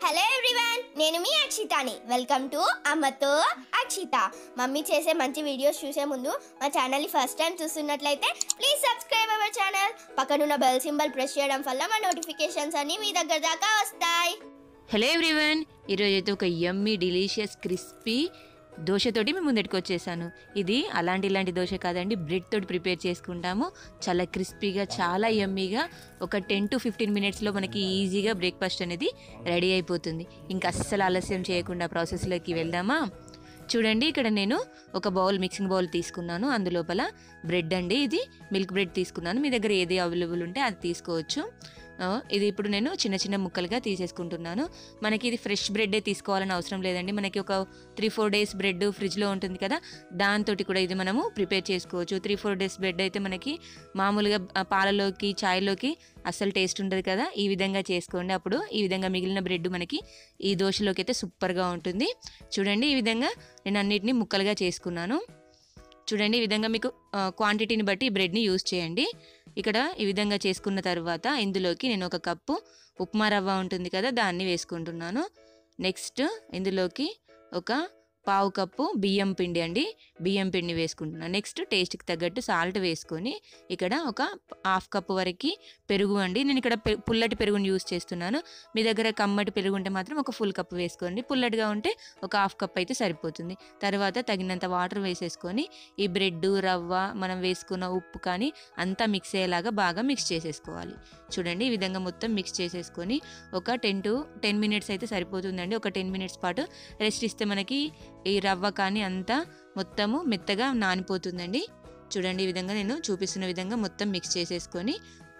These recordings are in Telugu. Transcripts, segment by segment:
హలో ఎవ్రీవన్ నేను మీ అక్షితాని వెల్కమ్ టు అమ్మతో అక్షిత మమ్మీ చేసే మంచి వీడియోస్ చూసే ముందు మా ఛానల్ని ఫస్ట్ టైం చూస్తున్నట్లయితే ప్లీజ్ సబ్స్క్రైబ్ అవర్ ఛానల్ పక్కనున్న బెల్ సింబల్ ప్రెస్ చేయడం వల్ల మా నోటిఫికేషన్స్ అన్ని మీ దగ్గర దాకా వస్తాయి హలో ఎవ్రీవన్ ఈరోజు అయితే ఒక యమ్మీ డిలీషియస్ క్రిస్పీ దోశతోటి మేము ముందటికి వచ్చేసాను ఇది అలాంటి ఇలాంటి దోశ కాదండి బ్రెడ్ తోటి ప్రిపేర్ చేసుకుంటాము చాలా క్రిస్పీగా చాలా యమ్మీగా ఒక టెన్ టు ఫిఫ్టీన్ మినిట్స్లో మనకి ఈజీగా బ్రేక్ఫాస్ట్ అనేది రెడీ అయిపోతుంది ఇంకా అస్సలు ఆలస్యం చేయకుండా ప్రాసెస్లోకి వెళ్దామా చూడండి ఇక్కడ నేను ఒక బౌల్ మిక్సింగ్ బౌల్ తీసుకున్నాను అందులోపల బ్రెడ్ అండి ఇది మిల్క్ బ్రెడ్ తీసుకున్నాను మీ దగ్గర ఏది అవైలబుల్ ఉంటే అది తీసుకోవచ్చు ఆ, ఇది ఇప్పుడు నేను చిన్న చిన్న ముక్కలుగా తీసేసుకుంటున్నాను మనకి ఇది ఫ్రెష్ బ్రెడ్డే తీసుకోవాలని అవసరం లేదండి మనకి ఒక త్రీ ఫోర్ డేస్ బ్రెడ్ ఫ్రిడ్జ్లో ఉంటుంది కదా దాంతో కూడా ఇది మనము ప్రిపేర్ చేసుకోవచ్చు త్రీ ఫోర్ డేస్ బ్రెడ్ అయితే మనకి మామూలుగా ఆ, పాలలోకి చాయ్లోకి అస్సలు టేస్ట్ ఉండదు కదా ఈ విధంగా చేసుకోండి అప్పుడు ఈ విధంగా మిగిలిన బ్రెడ్ మనకి ఈ దోశలోకి అయితే సూపర్గా ఉంటుంది చూడండి ఈ విధంగా నేను అన్నిటిని ముక్కలుగా చేసుకున్నాను చూడండి ఈ విధంగా మీకు ఆ, క్వాంటిటీని బట్టి ఈ బ్రెడ్ని యూస్ చేయండి ఇక్కడ ఈ విధంగా చేసుకున్న తర్వాత ఇందులోకి నేను ఒక కప్పు ఉప్మా రవ్వ ఉంటుంది కదా దాన్ని వేసుకుంటున్నాను నెక్స్ట్ ఇందులోకి ఒక పావు కప్పు బియ్యం పిండి అండి బియ్యం పిండి వేసుకుంటున్నాను నెక్స్ట్ టేస్ట్కి తగ్గట్టు సాల్ట్ వేసుకొని ఇక్కడ ఒక హాఫ్ కప్పు వరకు పెరుగు అండి నేను ఇక్కడ పె- పుల్లటి పెరుగుని యూస్ చేస్తున్నాను మీ దగ్గర కమ్మటి పెరుగు ఉంటే మాత్రం ఒక ఫుల్ కప్ వేసుకోండి పుల్లటిగా ఉంటే ఒక హాఫ్ కప్ అయితే సరిపోతుంది తర్వాత తగినంత వాటర్ వేసేసుకొని ఈ బ్రెడ్ రవ్వ మనం వేసుకున్న ఉప్పు కానీ అంతా మిక్స్ అయ్యేలాగా బాగా మిక్స్ చేసేసుకోవాలి చూడండి ఈ విధంగా మొత్తం మిక్స్ చేసేసుకొని ఒక టెన్ టు టెన్ మినిట్స్ అయితే సరిపోతుందండి ఒక టెన్ మినిట్స్ పాటు రెస్ట్ ఇస్తే మనకి ఈ రవ్వ కానీ అంతా మొత్తము మెత్తగా నానిపోతుందండి చూడండి ఈ విధంగా నేను చూపిస్తున్న విధంగా మొత్తం మిక్స్ చేసేసుకొని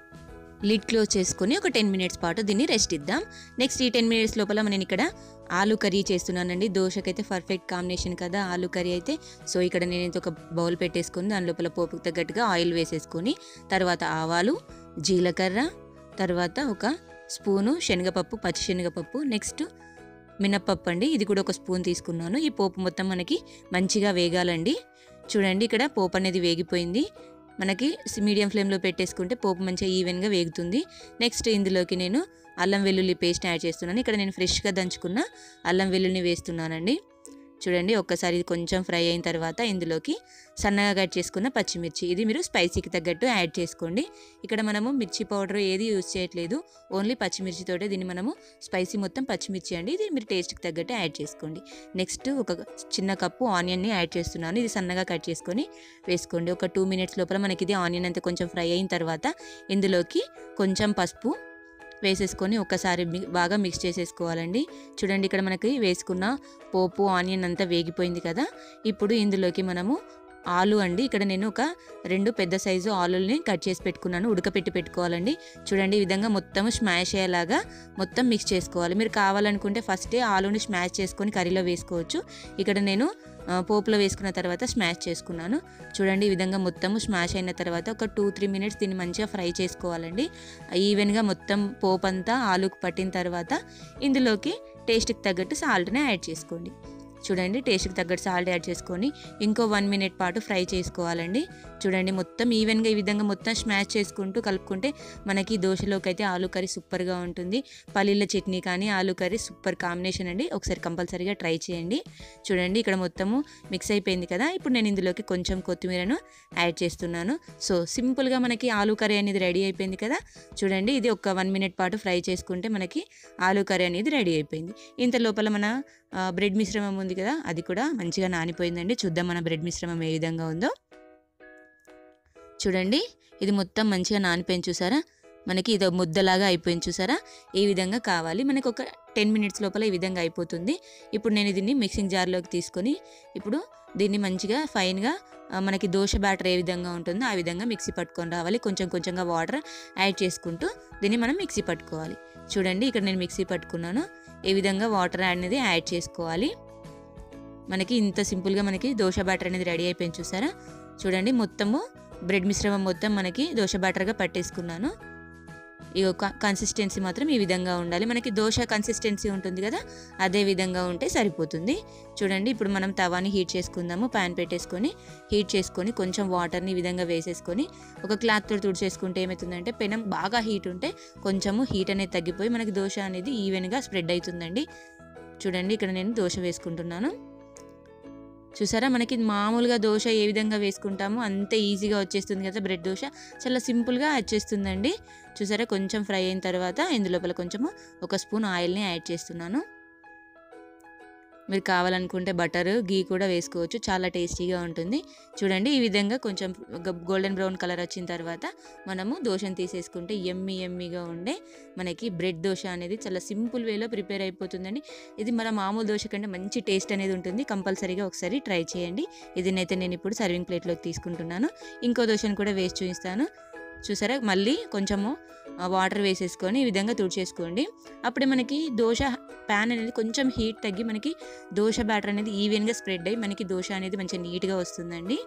లిడ్ క్లోజ్ చేసుకొని ఒక టెన్ మినిట్స్ పాటు దీన్ని రెస్ట్ ఇద్దాం నెక్స్ట్ ఈ టెన్ మినిట్స్ లోపల నేను ఇక్కడ ఆలు కర్రీ చేస్తున్నానండి దోశకైతే పర్ఫెక్ట్ కాంబినేషన్ కదా ఆలు కర్రీ అయితే సో ఇక్కడ నేనైతే ఒక బౌల్ పెట్టేసుకొని దాని లోపల పోపుకు తగ్గట్టుగా ఆయిల్ వేసేసుకొని తర్వాత ఆవాలు జీలకర్ర తర్వాత ఒక స్పూను శనగపప్పు పచ్చి శనగపప్పు నెక్స్ట్ మినప్పప్పు అండి ఇది కూడా ఒక స్పూన్ తీసుకున్నాను ఈ పోపు మొత్తం మనకి మంచిగా వేగాలండి చూడండి ఇక్కడ పోపు అనేది వేగిపోయింది మనకి మీడియం ఫ్లేమ్లో పెట్టేసుకుంటే పోపు మంచిగా ఈవెన్గా వేగుతుంది నెక్స్ట్ ఇందులోకి నేను అల్లం వెల్లుల్లి పేస్ట్ యాడ్ చేస్తున్నాను ఇక్కడ నేను ఫ్రెష్గా దంచుకున్న అల్లం వెల్లుల్ని వేస్తున్నానండి చూడండి ఒక్కసారి ఇది కొంచెం ఫ్రై అయిన తర్వాత ఇందులోకి సన్నగా కట్ చేసుకున్న పచ్చిమిర్చి ఇది మీరు స్పైసీకి తగ్గట్టు యాడ్ చేసుకోండి ఇక్కడ మనము మిర్చి పౌడర్ ఏది యూజ్ చేయట్లేదు ఓన్లీ పచ్చిమిర్చితోటే దీన్ని మనము స్పైసీ మొత్తం పచ్చిమిర్చి అండి ఇది మీరు టేస్ట్కి తగ్గట్టు యాడ్ చేసుకోండి నెక్స్ట్ ఒక చిన్న కప్పు ఆనియన్ని యాడ్ చేస్తున్నాను ఇది సన్నగా కట్ చేసుకొని వేసుకోండి ఒక టూ మినిట్స్ లోపల మనకి ఇది ఆనియన్ అంతా కొంచెం ఫ్రై అయిన తర్వాత ఇందులోకి కొంచెం పసుపు వేసేసుకొని ఒక్కసారి మి- బాగా మిక్స్ చేసేసుకోవాలండి చూడండి ఇక్కడ మనకి వేసుకున్న పోపు ఆనియన్ అంతా వేగిపోయింది కదా ఇప్పుడు ఇందులోకి మనము ఆలు అండి ఇక్కడ నేను ఒక రెండు పెద్ద సైజు ఆలుల్ని కట్ చేసి పెట్టుకున్నాను ఉడకపెట్టి పెట్టుకోవాలండి చూడండి ఈ విధంగా మొత్తం స్మాష్ అయ్యేలాగా మొత్తం మిక్స్ చేసుకోవాలి మీరు కావాలనుకుంటే ఫస్టే ఆలుని స్మాష్ చేసుకొని కర్రీలో వేసుకోవచ్చు ఇక్కడ నేను ఆ, పోపులో వేసుకున్న తర్వాత స్మాష్ చేసుకున్నాను చూడండి ఈ విధంగా మొత్తం స్మాష్ అయిన తర్వాత ఒక టూ త్రీ మినిట్స్ దీన్ని మంచిగా ఫ్రై చేసుకోవాలండి ఈవెన్గా మొత్తం పోపు అంతా ఆలుకు పట్టిన తర్వాత ఇందులోకి టేస్ట్కి తగ్గట్టు సాల్ట్ని యాడ్ చేసుకోండి చూడండి టేస్ట్కి తగ్గట్టు సాల్ట్ యాడ్ చేసుకొని ఇంకో వన్ మినిట్ పాటు ఫ్రై చేసుకోవాలండి చూడండి మొత్తం ఈవెన్గా ఈ విధంగా మొత్తం స్మాష్ చేసుకుంటూ కలుపుకుంటే మనకి దోశలోకి అయితే ఆలు కర్రీ సూపర్గా ఉంటుంది పల్లీల చట్నీ కానీ ఆలు కర్రీ సూపర్ కాంబినేషన్ అండి ఒకసారి కంపల్సరీగా ట్రై చేయండి చూడండి ఇక్కడ మొత్తము మిక్స్ అయిపోయింది కదా ఇప్పుడు నేను ఇందులోకి కొంచెం కొత్తిమీరను యాడ్ చేస్తున్నాను సో సింపుల్గా మనకి ఆలు కర్రీ అనేది రెడీ అయిపోయింది కదా చూడండి ఇది ఒక వన్ మినిట్ పాటు ఫ్రై చేసుకుంటే మనకి ఆలు కర్రీ అనేది రెడీ అయిపోయింది ఇంత లోపల మన ఆ, బ్రెడ్ మిశ్రమం ఉంది కదా అది కూడా మంచిగా నానిపోయిందండి చూద్దాం మన బ్రెడ్ మిశ్రమం ఏ విధంగా ఉందో చూడండి ఇది మొత్తం మంచిగా నానిపోయింది చూసారా మనకి ఇది ముద్దలాగా అయిపోయింది చూసారా ఈ విధంగా కావాలి మనకి ఒక టెన్ మినిట్స్ లోపల ఈ విధంగా అయిపోతుంది ఇప్పుడు నేను దీన్ని మిక్సింగ్ జార్లోకి తీసుకొని ఇప్పుడు దీన్ని మంచిగా ఫైన్గా ఆ, మనకి దోశ బ్యాటర్ ఏ విధంగా ఉంటుందో ఆ విధంగా మిక్సీ పట్టుకొని రావాలి కొంచెం కొంచెంగా వాటర్ యాడ్ చేసుకుంటూ దీన్ని మనం మిక్సీ పట్టుకోవాలి చూడండి ఇక్కడ నేను మిక్సీ పట్టుకున్నాను ఏ విధంగా వాటర్ అనేది యాడ్ చేసుకోవాలి మనకి ఇంత సింపుల్గా మనకి దోశ బ్యాటర్ అనేది రెడీ అయిపోయింది చూసారా చూడండి మొత్తము బ్రెడ్ మిశ్రమం మొత్తం మనకి దోశ బ్యాటర్గా పట్టేసుకున్నాను ఈ కన్సిస్టెన్సీ మాత్రం ఈ విధంగా ఉండాలి మనకి దోశ కన్సిస్టెన్సీ ఉంటుంది కదా అదే విధంగా ఉంటే సరిపోతుంది చూడండి ఇప్పుడు మనం తవాని హీట్ చేసుకుందాము ప్యాన్ పెట్టేసుకొని హీట్ చేసుకొని కొంచెం వాటర్ని ఈ విధంగా వేసేసుకొని ఒక క్లాత్తో తుడిచేసుకుంటే ఏమవుతుందంటే పెనం బాగా హీట్ ఉంటే కొంచెము హీట్ అనేది తగ్గిపోయి మనకి దోశ అనేది ఈవెన్గా స్ప్రెడ్ అవుతుందండి చూడండి ఇక్కడ నేను దోశ వేసుకుంటున్నాను చూసారా మనకి మామూలుగా దోశ ఏ విధంగా వేసుకుంటామో అంతే ఈజీగా వచ్చేస్తుంది కదా బ్రెడ్ దోశ చాలా సింపుల్గా వచ్చేస్తుందండి చూసారా కొంచెం ఫ్రై అయిన తర్వాత ఇందులోపల కొంచెము ఒక స్పూన్ ఆయిల్ని యాడ్ చేస్తున్నాను మీరు కావాలనుకుంటే బటర్ గీ కూడా వేసుకోవచ్చు చాలా టేస్టీగా ఉంటుంది చూడండి ఈ విధంగా కొంచెం గోల్డెన్ బ్రౌన్ కలర్ వచ్చిన తర్వాత మనము దోశను తీసేసుకుంటే ఎమ్మి ఎమ్మిగా ఉండే మనకి బ్రెడ్ దోశ అనేది చాలా సింపుల్ వేలో ప్రిపేర్ అయిపోతుందండి ఇది మన మామూలు దోశ కంటే మంచి టేస్ట్ అనేది ఉంటుంది కంపల్సరీగా ఒకసారి ట్రై చేయండి ఇదినైతే నేను ఇప్పుడు సర్వింగ్ ప్లేట్లోకి తీసుకుంటున్నాను ఇంకో దోశను కూడా వేసి చూపిస్తాను చూసారా మళ్ళీ కొంచెము వాటర్ వేసేసుకొని ఈ విధంగా తుడిచేసుకోండి అప్పుడే మనకి దోశ ప్యాన్ అనేది కొంచెం హీట్ తగ్గి మనకి దోశ బ్యాటర్ అనేది ఈవెన్గా స్ప్రెడ్ అయ్యి మనకి దోశ అనేది మంచిగా నీట్గా వస్తుందండి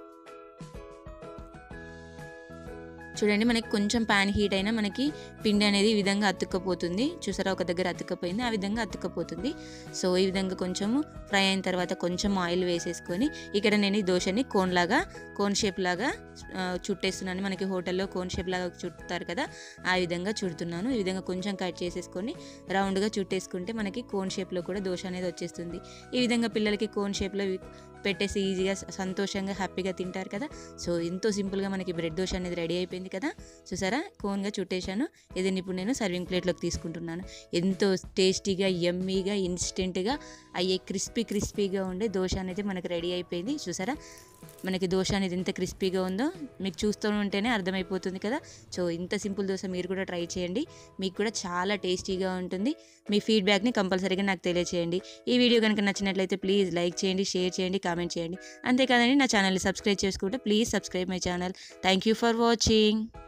చూడండి మనకి కొంచెం ప్యాన్ హీట్ అయినా మనకి పిండి అనేది ఈ విధంగా అతుక్కపోతుంది చూసారా ఒక దగ్గర అతుక్కపోయింది ఆ విధంగా అతుక్కపోతుంది సో ఈ విధంగా కొంచెము ఫ్రై అయిన తర్వాత కొంచెం ఆయిల్ వేసేసుకొని ఇక్కడ నేను ఈ దోశని కోన్ లాగా కోన్ షేప్ లాగా ఆ, చుట్టేస్తున్నాను మనకి హోటల్లో కోన్ షేప్ లాగా చుట్టుతారు కదా ఆ విధంగా చుడుతున్నాను ఈ విధంగా కొంచెం కట్ చేసేసుకొని రౌండ్గా చుట్టేసుకుంటే మనకి కోన్ షేప్లో కూడా దోశ అనేది వచ్చేస్తుంది ఈ విధంగా పిల్లలకి కోన్ షేప్లో పెట్టేసి ఈజీగా సంతోషంగా హ్యాపీగా తింటారు కదా సో ఎంతో సింపుల్గా మనకి బ్రెడ్ దోశ అనేది రెడీ అయిపోయింది కదా చూసారా కోన్గా చుట్టేశాను ఇది ఇప్పుడు నేను సర్వింగ్ ప్లేట్లోకి తీసుకుంటున్నాను ఎంతో టేస్టీగా యమ్మీగా ఇన్స్టెంట్గా అయ్యే క్రిస్పీ క్రిస్పీగా ఉండే దోశ అనేది మనకి రెడీ అయిపోయింది చూసారా మనకి దోశ అనేది ఎంత క్రిస్పీగా ఉందో మీకు చూస్తూ ఉంటేనే అర్థమైపోతుంది కదా సో ఇంత సింపుల్ దోశ మీరు కూడా ట్రై చేయండి మీకు కూడా చాలా టేస్టీగా ఉంటుంది మీ ఫీడ్బ్యాక్ని కంపల్సరీగా నాకు తెలియచేయండి ఈ వీడియో కనుక నచ్చినట్లయితే ప్లీజ్ లైక్ చేయండి షేర్ చేయండి కామెంట్ చేయండి అంతేకాదండి నా ఛానల్ని సబ్స్క్రైబ్ చేసుకుంటే please subscribe my channel thank you for watching